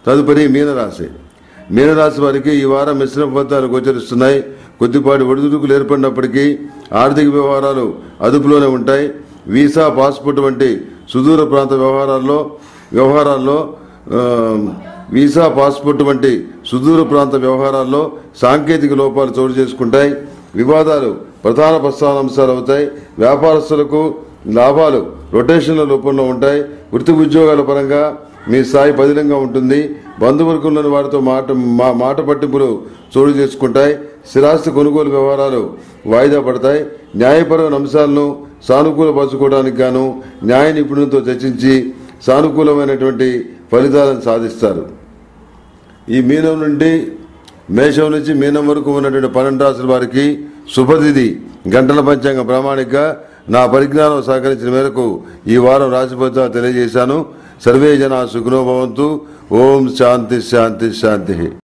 తదుపరి మీనరాశి మీనరాశి వారికి ఈ వారం మిశ్రమ ఫలితాలు గోచరిస్తున్నాయి కొద్దిపాటి ఒడిదుడుకులు ఏర్పడినప్పటికీ ఆర్థిక వ్యవహారాలు అదుపులోనే ఉంటాయి వీసా పాస్పోర్ట్ వంటి సుదూర ప్రాంత వ్యవహారాల్లో వ్యవహారాల్లో ఆ, వీసా పాస్పోర్ట్ వంటి సుదూర ప్రాంత వ్యవహారాల్లో సాంకేతిక లోపాలు చోటు చేసుకుంటాయి వివాదాలు ప్రధాన ప్రస్థానాంశాలు అవుతాయి వ్యాపారస్తులకు లాభాలు రొటేషన్ల రూపంలో ఉంటాయి వృత్తి ఉద్యోగాల పరంగా మీ స్థాయి పదిలంగా ఉంటుంది బంధువర్గంలోని వారితో మాట మా- మాట పట్టింపులు చోటు చేసుకుంటాయి స్థిరాస్తి కొనుగోలు వ్యవహారాలు వాయిదా పడతాయి న్యాయపరమైన అంశాలను సానుకూలపరచుకోవడానికి గాను న్యాయ నిపుణులతో చర్చించి సానుకూలమైనటువంటి ఫలితాలను సాధిస్తారు ఈ మీనం నుండి మేషం నుంచి మీనం వరకు ఉన్నటువంటి పన్నెండు రాసుల వారికి శుభతిథి గంటల పంచాంగ ప్రామాణిక నా పరిజ్ఞానం సహకరించిన మేరకు ఈ వారం రాశి ఫలితాలు తెలియజేశాను సర్వే జన సుఖనోభవంతు ఓం శాంతి శాంతి శాంతి